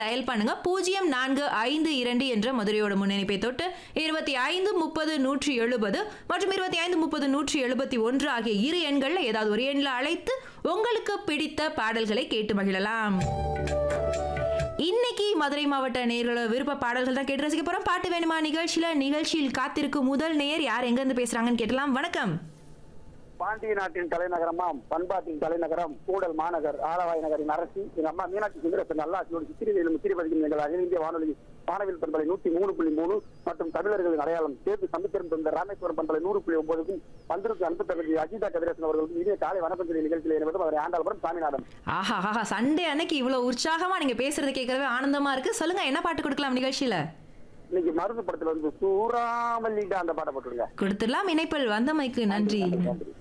dial பண்ணுங்க பூஜ்ஜியம் நான்கு ஐந்து இரண்டு என்ற மதுரையோட முன்னணிப்பை தொட்டு இருபத்தி ஐந்து முப்பது நூற்றி எழுபது மற்றும் இருபத்தி ஐந்து முப்பது நூற்றி எழுபத்தி ஒன்று ஆகிய இரு எண்களில் ஏதாவது ஒரு எண்ணில் அழைத்து உங்களுக்கு பிடித்த பாடல்களை கேட்டு மகிழலாம் இன்னைக்கு மதுரை மாவட்ட நேர்களோட விருப்ப பாடல்கள் தான் கேட்டு ரசிக்க போறோம் பாட்டு வேணுமா நிகழ்ச்சியில நிகழ்ச்சியில் காத்திருக்கும் முதல் நேர் யார் எங்க இருந்து பேசுறாங்கன்னு கேட்டலாம் வணக்கம் பாண்டிய நாட்டின் தலைநகரமாம் பண்பாட்டின் தலைநகரம் கூடல் மாநகர் ஆலவாய் நகரின் அரசி எங்க அம்மா மீனாட்சி சுந்தரசன் நல்லாட்சியோடு சித்திரையிலும் முத்திரிபதிக்கும் எங்கள் அகில இந்திய வானொலி வானவில் பண்பலை நூத்தி மூணு புள்ளி மூணு மற்றும் தமிழர்களின் அடையாளம் சேர்த்து சமுத்திரம் தந்த ராமேஸ்வரம் பண்பலை நூறு புள்ளி ஒன்பதுக்கும் பந்திருக்கு அன்பத்தகுதி அஜிதா கதிரேசன் அவர்களுக்கும் இனிய காலை வணக்கம் சொல்லி நிகழ்ச்சியில் என்பதும் அவர் ஆண்டாளபுரம் சாமிநாதன் ஆஹா ஆஹா சண்டே அன்னைக்கு இவ்வளவு உற்சாகமா நீங்க பேசுறது கேட்கறவே ஆனந்தமா இருக்கு சொல்லுங்க என்ன பாட்டு கொடுக்கலாம் நிகழ்ச்சியில இன்னைக்கு மருந்து படத்துல வந்து சூறாமல்லிட்டு அந்த பாட்டை போட்டுருங்க கொடுத்துடலாம் இணைப்பில் வந்தமைக்கு நன்றி நன்றி